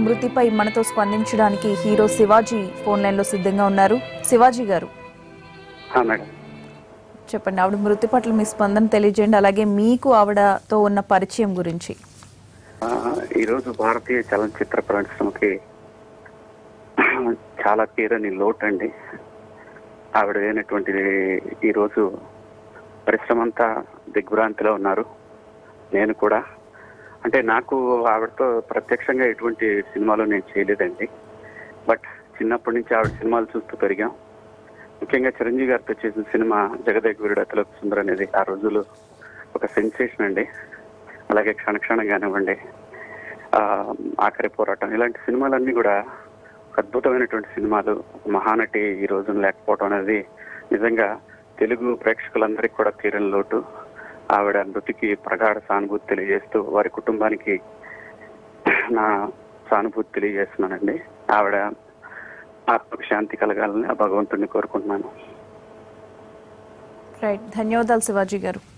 మృతిపై మనతో స్పందించడానికి హీరో శివాజీ ఫోన్ లైన్ లో సిద్ధంగా ఉన్నారు శివాజీ గారు ఆ, మేడం చెప్పండి ఆవిడ మృతి పట్ల మీ స్పందన తెలియజేయండి అలాగే మీకు ఆవిడతో ఉన్న పరిచయం గురించి ఆ, ఈరోజు భారతీయ చలనచిత్ర పరిశ్రమకి చాలా తీరని లోటు అండి ఆవిడ లేనటువంటిది ఈరోజు పరిశ్రమ అంతా దిగ్భ్రాంతిలో ఉన్నారు నేను కూడా అంటే నాకు ఆవిడతో ప్రత్యక్షంగా ఎటువంటి సినిమాలు నేను చేయలేదండి బట్ చిన్నప్పటి నుంచి ఆవిడ సినిమాలు చూస్తూ పెరిగాం ముఖ్యంగా చిరంజీవి గారితో చేసిన సినిమా జగదేక్ వీరుడు అతలకు సుందర్ అనేది ఆ రోజుల్లో ఒక సెన్సేషన్ అండి అలాగే క్షణక్షణం కానివ్వండి ఆ, ఆఖరి పోరాటం ఇలాంటి సినిమాలన్నీ కూడా ఒక అద్భుతమైనటువంటి సినిమాలు ఒక మహానటి ఈ రోజున లేకపోవడం అనేది నిజంగా తెలుగు ప్రేక్షకులందరికీ కూడా తీరని లోటు ఆవిడ మృతికి ప్రగాఢ సానుభూతి తెలియజేస్తూ వారి కుటుంబానికి నా సానుభూతి తెలియజేస్తున్నానండి ఆవిడ ఆత్మకు శాంతి కలగాలని ఆ భగవంతుడిని కోరుకుంటున్నాను రైట్ ధన్యవాదాలు శివాజీ గారు